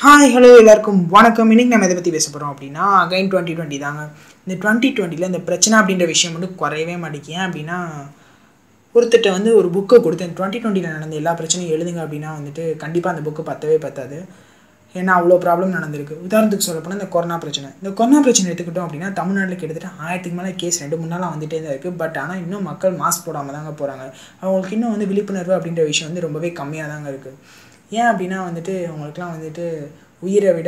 hi hello எல்லாருக்கும் வணக்கம் இன்னைக்கு நம்ம எதை பற்றி பேச போகிறோம் அப்படின்னா அகைன் டுவெண்ட்டி டுவெண்ட்டி தாங்க இந்த டுவெண்ட்டி டுவெண்ட்டியில் இந்த பிரச்சனை அப்படின்ற விஷயம் வந்து குறையவே மாட்டேங்க ஏன் அப்படின்னா ஒருத்தர்கிட்ட வந்து ஒரு புக்கை கொடுத்து டுவெண்ட்டி டுவெண்ட்டியில் நடந்த எல்லா பிரச்சனையும் எழுதுங்க அப்படின்னா வந்துட்டு கண்டிப்பாக அந்த புக்கு பத்தவே பத்தாது ஏன்னா அவ்வளோ ப்ராப்ளம் நடந்திருக்கு உதாரணத்துக்கு சொல்ல போனால் இந்த கொரோனா பிரச்சனை இந்த கொரோனா பிரச்சனை எடுத்துக்கிட்டோம் அப்படின்னா தமிழ்நாட்டில் கிட்டத்தட்ட ஆயிரத்துக்கு மேலே கேஸ் ரெண்டு மூணு நாளாக வந்துட்டே தான் இருக்குது பட் ஆனால் இன்னும் மக்கள் மாஸ்க் போடாமல் தாங்க போகிறாங்க அவங்களுக்கு இன்னும் வந்து விழிப்புணர்வு அப்படின்ற விஷயம் வந்து ரொம்பவே கம்மியாக தாங்க இருக்குது ஏன் அப்படின்னா வந்துட்டு அவங்களுக்குலாம் வந்துட்டு உயிரை விட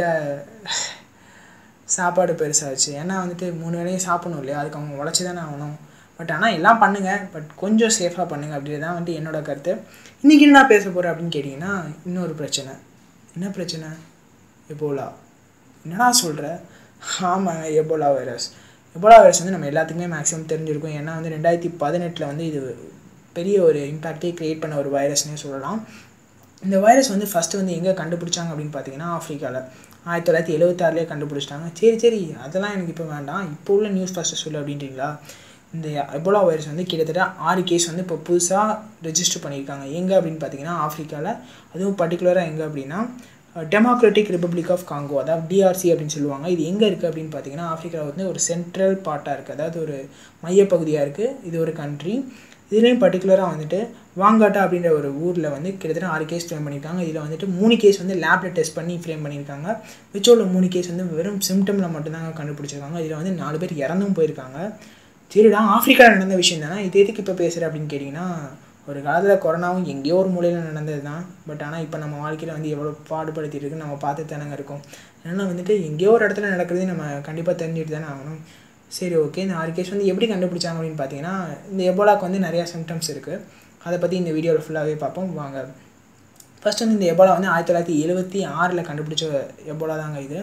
சாப்பாடு பெருசாச்சு ஏன்னா வந்துட்டு மூணு வேளையும் சாப்பிடணும் இல்லையா அதுக்கு அவங்க உழைச்சி தானே ஆகணும் பட் ஆனால் எல்லாம் பண்ணுங்கள் பட் கொஞ்சம் சேஃபாக பண்ணுங்கள் அப்படி தான் வந்துட்டு என்னோட கருத்து இன்றைக்கி என்ன பேச போகிறேன் அப்படின்னு கேட்டிங்கன்னா இன்னொரு பிரச்சனை என்ன பிரச்சனை எபோலா என்னடா சொல்கிற ஆமாங்க எபோலா வைரஸ் எபோலா வைரஸ் வந்து நம்ம எல்லாத்துக்குமே மேக்ஸிமம் தெரிஞ்சிருக்கும் ஏன்னா வந்து ரெண்டாயிரத்தி பதினெட்டில் வந்து இது பெரிய ஒரு இம்பேக்டே க்ரியேட் பண்ண ஒரு வைரஸ்னே சொல்லலாம் இந்த வைரஸ் வந்து ஃபஸ்ட்டு வந்து எங்கே கண்டுபிடிச்சாங்க அப்படின்னு பார்த்தீங்கன்னா ஆஃப்ரிக்காவில் ஆயிரத்தி தொள்ளாயிரத்தி எழுபத்தாறுலேயே கண்டுபிடிச்சிட்டாங்க சரி சரி அதெல்லாம் எனக்கு இப்போ வேண்டாம் இப்போ உள்ள நியூஸ் ஃபஸ்ட்டு சொல்லு அப்படின்றீங்களா இந்த எபோலா வைரஸ் வந்து கிட்டத்தட்ட ஆறு கேஸ் வந்து இப்போ புதுசாக ரெஜிஸ்டர் பண்ணியிருக்காங்க எங்கே அப்படின்னு பார்த்தீங்கன்னா ஆஃப்ரிக்காவில் அதுவும் பர்டிகுலராக எங்கே அப்படின்னா டெமோக்ராட்டிக் ரிப்பப்ளிக் ஆஃப் காங்கோ அதாவது டிஆர்சி அப்படின்னு சொல்லுவாங்க இது எங்கே இருக்குது அப்படின்னு பார்த்தீங்கன்னா ஆஃப்ரிக்காவில் வந்து ஒரு சென்ட்ரல் பார்ட்டாக இருக்குது அதாவது ஒரு மையப்பகுதியாக இருக்குது இது ஒரு கண்ட்ரி இதுலேயும் பர்டிகுலராக வந்துட்டு வாங்காட்டா அப்படின்ற ஒரு ஊரில் வந்து கிட்டத்தட்ட ஆறு கேஸ் ஃப்ரேம் பண்ணியிருக்காங்க இதில் வந்துட்டு மூணு கேஸ் வந்து லேபில் டெஸ்ட் பண்ணி ஃப்ரேம் பண்ணியிருக்காங்க மிச்சோட மூணு கேஸ் வந்து வெறும் சிம்டமில் மட்டும்தாங்க கண்டுபிடிச்சிருக்காங்க இதில் வந்து நாலு பேர் இறந்தும் போயிருக்காங்க சரிடா ஆஃப்ரிக்காவில் நடந்த விஷயம் தானே இது எதுக்கு இப்போ பேசுகிற அப்படின்னு கேட்டிங்கன்னா ஒரு காலத்தில் கொரோனாவும் எங்கேயோ ஒரு மூலையில் நடந்தது தான் பட் ஆனால் இப்போ நம்ம வாழ்க்கையில் வந்து எவ்வளோ பாடுபடுத்திட்டு இருக்கு நம்ம பார்த்து தானங்க இருக்கோம் ஏன்னா வந்துட்டு எங்கேயோ ஒரு இடத்துல நடக்கிறதே நம்ம கண்டிப்பாக தெரிஞ்சுட்டு தானே ஆகணும் சரி ஓகே இந்த ஆறு கேஸ் வந்து எப்படி கண்டுபிடிச்சாங்க அப்படின்னு பார்த்தீங்கன்னா இந்த எபோலாக்கு வந்து நிறையா சிம்டம்ஸ் இருக்குது அதை பற்றி இந்த வீடியோவில் ஃபுல்லாகவே பார்ப்போம் வாங்க ஃபஸ்ட் வந்து இந்த எபோலா வந்து ஆயிரத்தி தொள்ளாயிரத்தி எழுபத்தி ஆறில் கண்டுபிடிச்ச எபோலா தாங்க இது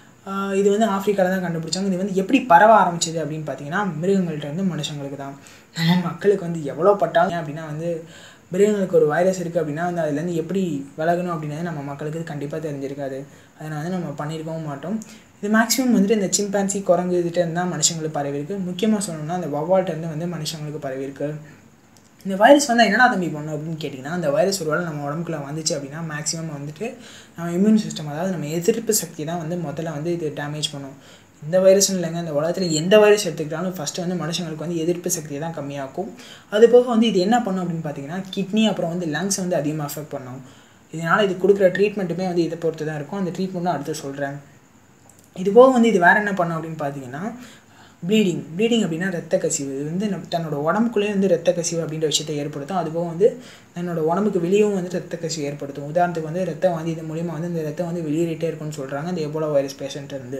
இது வந்து ஆஃப்ரிக்காவில் தான் கண்டுபிடிச்சாங்க இது வந்து எப்படி பரவ ஆரம்பிச்சது அப்படின்னு பார்த்தீங்கன்னா மிருகங்கள்ட்ட இருந்து மனுஷங்களுக்கு தான் நம்ம மக்களுக்கு வந்து எவ்வளோ பட்டாங்க அப்படின்னா வந்து மிருகங்களுக்கு ஒரு வைரஸ் இருக்குது அப்படின்னா வந்து அதுலேருந்து எப்படி விலகணும் அப்படின்னது நம்ம மக்களுக்கு கண்டிப்பாக தெரிஞ்சிருக்காது அதனால் வந்து நம்ம பண்ணியிருக்கவும் மாட்டோம் இது மேக்ஸிமம் வந்துட்டு இந்த சிம்பான்சி குரங்கு இதுகிட்ட இருந்தால் மனுஷங்களுக்கு பரவி இருக்குது முக்கியமாக சொல்லணும்னா அந்த வவ்வால்கிட்டருந்து வந்து மனுஷங்களுக்கு பரவி இருக்குது இந்த வைரஸ் வந்து என்னடா தம்பி பண்ணும் அப்படின்னு கேட்டிங்கன்னா அந்த வைரஸ் ஒரு வேளை நம்ம உடம்புக்குள்ள வந்துச்சு அப்படின்னா மேக்ஸிமம் வந்துட்டு நம்ம இம்யூன் சிஸ்டம் அதாவது நம்ம எதிர்ப்பு சக்தி தான் வந்து முதல்ல வந்து இது டேமேஜ் பண்ணும் இந்த வைரஸ் இல்லைங்க இந்த உலகத்தில் எந்த வைரஸ் எடுத்துக்கிட்டாலும் ஃபஸ்ட்டு வந்து மனுஷங்களுக்கு வந்து எதிர்ப்பு சக்தியை தான் கம்மியாக்கும் அது போக வந்து இது என்ன பண்ணும் அப்படின்னு பார்த்தீங்கன்னா கிட்னி அப்புறம் வந்து லங்ஸ் வந்து அதிகமாக அஃபெக்ட் பண்ணும் இதனால் இது கொடுக்குற ட்ரீட்மெண்ட்டுமே வந்து இதை பொறுத்து தான் இருக்கும் அந்த ட்ரீட்மெண்ட்டும் அடுத்து சொல்கிறேன் இது போக வந்து இது வேறு என்ன பண்ணும் அப்படின்னு பார்த்தீங்கன்னா ப்ளீடிங் ப்ளீடிங் அப்படின்னா ரத்த கசிவு இது வந்து நம்ம தன்னோட உடம்புக்குள்ளேயே வந்து ரத்த கசிவு அப்படின்ற விஷயத்தை ஏற்படுத்தும் அதுபோக வந்து தன்னோட உடம்புக்கு வெளியும் வந்து ரத்த கசிவு ஏற்படுத்தும் உதாரணத்துக்கு வந்து ரத்தம் வந்து இது மூலிமா வந்து இந்த ரத்தம் வந்து வெளியேறிட்டே இருக்கும்னு சொல்கிறாங்க இந்த எபோலா வைரஸ் பேஷண்ட் இருந்து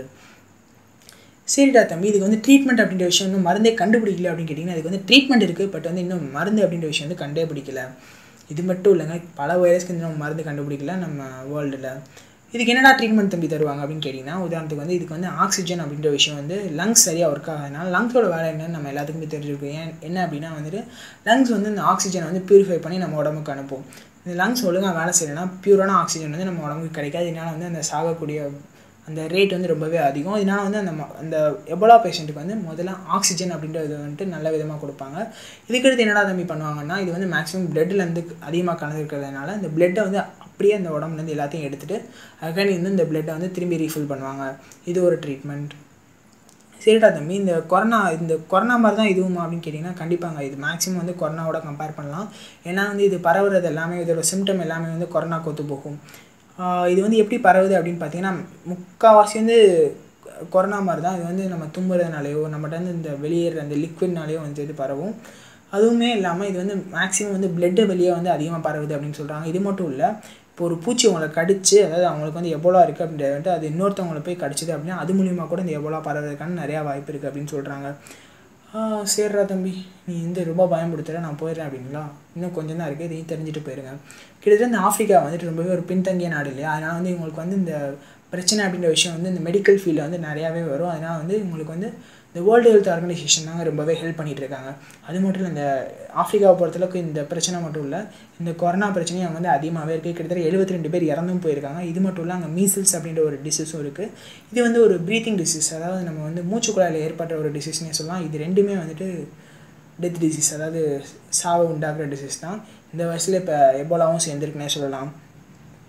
சரிடா தம்பி இதுக்கு வந்து ட்ரீட்மெண்ட் அப்படின்ற விஷயம் வந்து மருந்தே கண்டுபிடிக்கல அப்படின்னு கேட்டிங்கன்னா அதுக்கு வந்து ட்ரீட்மெண்ட் இருக்குது பட் வந்து இன்னும் மருந்து அப்படின்ற விஷயம் வந்து கண்டே பிடிக்கல இது மட்டும் இல்லைங்க பல வைரஸ்க்கு இன்னும் மருந்து கண்டுபிடிக்கல நம்ம வேர்ல்டில் இதுக்கு என்னடா ட்ரீட்மெண்ட் தம்பி தருவாங்க அப்படின்னு கேட்டிங்கன்னா உதாரணத்துக்கு வந்து இதுக்கு வந்து ஆக்சிஜன் அப்படின்ற விஷயம் வந்து லங்ஸ் சரியாக ஒர்க் ஆகாதனால லங்ஸோட வேலை என்னன்னு நம்ம எல்லாத்துக்குமே தெரிஞ்சிருக்கோம் ஏன் என்ன அப்படின்னா வந்துட்டு லங்ஸ் வந்து இந்த ஆக்சிஜனை வந்து ப்யூரிஃபை பண்ணி நம்ம உடம்புக்கு அனுப்பும் இந்த லங்ஸ் ஒழுங்காக வேலை செய்யலைன்னா பியூரான ஆக்சிஜன் வந்து நம்ம உடம்புக்கு கிடைக்காது இதனால் வந்து அந்த சாகக்கூடிய அந்த ரேட் வந்து ரொம்பவே அதிகம் இதனால் வந்து அந்த அந்த எபோலா பேஷண்ட்டுக்கு வந்து முதல்ல ஆக்சிஜன் அப்படின்றது வந்துட்டு நல்ல விதமாக கொடுப்பாங்க இதுக்கடுத்து என்னடா தம்பி பண்ணுவாங்கன்னா இது வந்து மேக்ஸிமம் பிளட்லேருந்து அதிகமாக கலந்துருக்கிறதுனால இந்த பிளட்டை வந்து அப்படியே அந்த உடம்புலேருந்து எல்லாத்தையும் எடுத்துகிட்டு அகைன் வந்து இந்த பிளட்டை வந்து திரும்பி ரீஃபில் பண்ணுவாங்க இது ஒரு ட்ரீட்மெண்ட் சரிடா தம்பி இந்த கொரோனா இந்த கொரோனா மாதிரி தான் இதுவும் அப்படின்னு கேட்டிங்கன்னா கண்டிப்பாங்க இது மேக்ஸிமம் வந்து கொரோனாவோட கம்பேர் பண்ணலாம் ஏன்னா வந்து இது பரவுறது எல்லாமே இதோட சிம்டம் எல்லாமே வந்து கொரோனா கொத்து போகும் இது வந்து எப்படி பரவுது அப்படின்னு பார்த்தீங்கன்னா முக்கால்வாசி வந்து கொரோனா மாதிரி தான் இது வந்து நம்ம தும்புறதுனாலையோ நம்மகிட்ட வந்து இந்த வெளியேற அந்த லிக்விட்னாலேயோ வந்து இது பரவும் அதுவுமே இல்லாமல் இது வந்து மேக்ஸிமம் வந்து பிளட்டு வெளியே வந்து அதிகமாக பரவுது அப்படின்னு சொல்கிறாங்க இது மட்டும் இல்லை இப்போ ஒரு பூச்சி அவங்களை கடிச்சு அதாவது அவங்களுக்கு வந்து எவ்வளோ இருக்குது அப்படின்றது வந்துட்டு அது இன்னொருத்தவங்களை போய் கடிச்சிது அப்படின்னா அது மூலிமா கூட இந்த எவ்வளோ பரவுறதுக்கான நிறையா வாய்ப்பு இருக்குது அப்படின்னு சொல்கிறாங்க சரிடா தம்பி நீ இந்த ரொம்ப பயன்படுத்துகிற நான் போயிடுறேன் அப்படிங்களா இன்னும் கொஞ்சம் தான் இருக்குது இதையும் தெரிஞ்சுட்டு போயிருங்க கிட்டத்தட்ட இந்த ஆஃப்ரிக்கா வந்துட்டு ரொம்பவே ஒரு பின்தங்கிய நாடு இல்லையா அதனால் வந்து இவங்களுக்கு வந்து இந்த பிரச்சனை அப்படின்ற விஷயம் வந்து இந்த மெடிக்கல் ஃபீல்டில் வந்து நிறையாவே வரும் அதனால் வந்து இவங்களுக்கு வந்து இந்த வேர்ல்டு ஹெல்த் ஆர்கனைசேஷன் தாங்க ரொம்பவே ஹெல்ப் பண்ணிகிட்டு இருக்காங்க அது மட்டும் இல்லை இந்த ஆஃப்ரிக்காவை பொறுத்தளவுக்கு இந்த பிரச்சனை மட்டும் இல்லை இந்த கொரோனா பிரச்சனையும் அங்கே வந்து அதிகமாகவே இருக்குது கிட்டத்தட்ட எழுபத்தி ரெண்டு பேர் இறந்தும் போயிருக்காங்க இது மட்டும் இல்லை அங்கே மீசில்ஸ் அப்படின்ற ஒரு டிசீஸும் இருக்குது இது வந்து ஒரு ப்ரீத்திங் டிசீஸ் அதாவது நம்ம வந்து மூச்சுக்குழாயில் ஏற்பட்ட ஒரு டிசீஸ்னே சொல்லலாம் இது ரெண்டுமே வந்துட்டு டெத் டிசீஸ் அதாவது சாவை உண்டாக்குற டிசீஸ் தான் இந்த வயசில் இப்போ எபோலாவும் சேர்ந்துருக்குன்னே சொல்லலாம்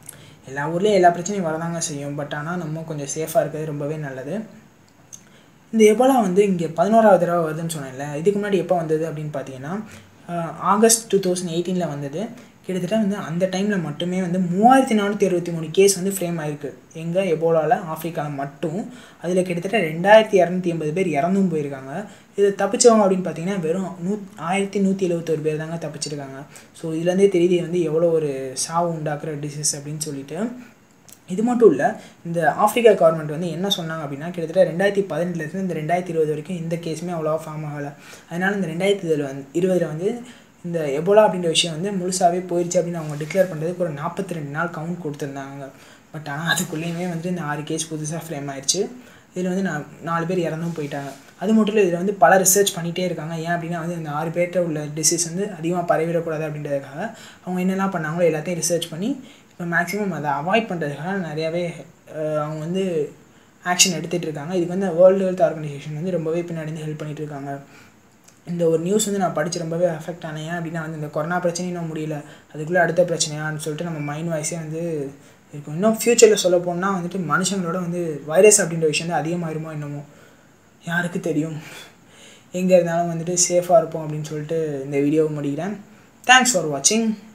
எல்லா ஊர்லேயும் எல்லா பிரச்சனையும் வரதாங்க செய்யும் பட் ஆனால் நம்ம கொஞ்சம் சேஃபாக இருக்கிறது ரொம்பவே நல்லது இந்த எபோலா வந்து இங்கே பதினோராவது தடவை வருதுன்னு சொன்னேன்ல இதுக்கு முன்னாடி எப்போ வந்தது அப்படின்னு பார்த்தீங்கன்னா ஆஹ் ஆகஸ்ட் டூ தௌசண்ட் எயிட்டீனில் வந்தது கிட்டத்தட்ட வந்து அந்த டைமில் மட்டுமே வந்து மூவாயிரத்தி நானூற்றி அறுபத்தி மூணு கேஸ் வந்து ஃப்ரேம் ஆயிருக்கு எங்கே எபோலாவில் ஆஃப்ரிக்காவில் மட்டும் அதில் கிட்டத்தட்ட ரெண்டாயிரத்தி இரநூத்தி எண்பது பேர் இறந்தும் போயிருக்காங்க இது தப்பிச்சவங்க அப்படின்னு பார்த்தீங்கன்னா வெறும் நூ ஆயிரத்தி நூற்றி எழுபத்தொரு பேர் தாங்க தப்பிச்சிருக்காங்க ஸோ இதுலேருந்தே தெரியுது வந்து எவ்வளோ ஒரு சாவு உண்டாக்குற டிசீஸ் அப்படின்னு சொல்லிட்டு இது மட்டும் இல்லை இந்த ஆஃப்ரிக்கா கவர்மெண்ட் வந்து என்ன சொன்னாங்க அப்படின்னா கிட்டத்தட்ட ரெண்டாயிரத்தி பதினெட்டுலேருந்து இந்த ரெண்டாயிரத்தி இருபது வரைக்கும் இந்த கேஸுமே அவ்வளோவா ஃபார்ம் ஆகலை அதனால் இந்த ரெண்டாயிரத்தி இதில் வந்து இருபதில் வந்து இந்த எபோலா அப்படின்ற விஷயம் வந்து முழுசாகவே போயிடுச்சு அப்படின்னு அவங்க டிக்ளேர் பண்ணுறதுக்கு ஒரு நாற்பத்தி ரெண்டு நாள் கவுண்ட் கொடுத்துருந்தாங்க பட் ஆனால் அதுக்குள்ளேயுமே வந்து இந்த ஆறு கேஸ் புதுசாக ஃப்ரேம் ஆயிடுச்சு இதில் வந்து நான் நாலு பேர் இறந்தும் போயிட்டாங்க அது மட்டும் இல்லை இதில் வந்து பல ரிசர்ச் பண்ணிகிட்டே இருக்காங்க ஏன் அப்படின்னா வந்து இந்த ஆறு பேர்கிட்ட உள்ள டிசீஸ் வந்து அதிகமாக பரவிடக்கூடாது அப்படின்றதுக்காக அவங்க என்னெல்லாம் பண்ணாங்களோ எல்லாத்தையும் ரிசர்ச் பண்ணி இப்போ மேக்ஸிமம் அதை அவாய்ட் பண்ணுறதுக்காக நிறையாவே அஹ், அவங்க வந்து ஆக்ஷன் எடுத்துகிட்டு இருக்காங்க இதுக்கு வந்து வேர்ல்டு ஹெல்த் ஆர்கனைசேஷன் வந்து ரொம்பவே பின்னாடி இருந்து ஹெல்ப் பண்ணிட்டு இருக்காங்க இந்த ஒரு நியூஸ் வந்து நான் படித்து ரொம்பவே அஃபெக்ட் ஆனேன் ஏன் அப்படின்னா வந்து இந்த கொரோனா பிரச்சனையும் இன்னும் முடியல அதுக்குள்ளே அடுத்த பிரச்சனையான்னு சொல்லிட்டு நம்ம மைண்ட் வாய்ஸே வந்து இருக்கும் இன்னும் ஃப்யூச்சரில் சொல்ல போனால் வந்துட்டு மனுஷங்களோட வந்து வைரஸ் அப்படின்ற விஷயம் வந்து அதிகமாயிருமோ என்னமோ யாருக்கு தெரியும் எங்கே இருந்தாலும் வந்துட்டு சேஃபாக இருப்போம் அப்படின்னு சொல்லிட்டு இந்த வீடியோவை முடிக்கிறேன் தேங்க்ஸ் ஃபார் வாட்சிங்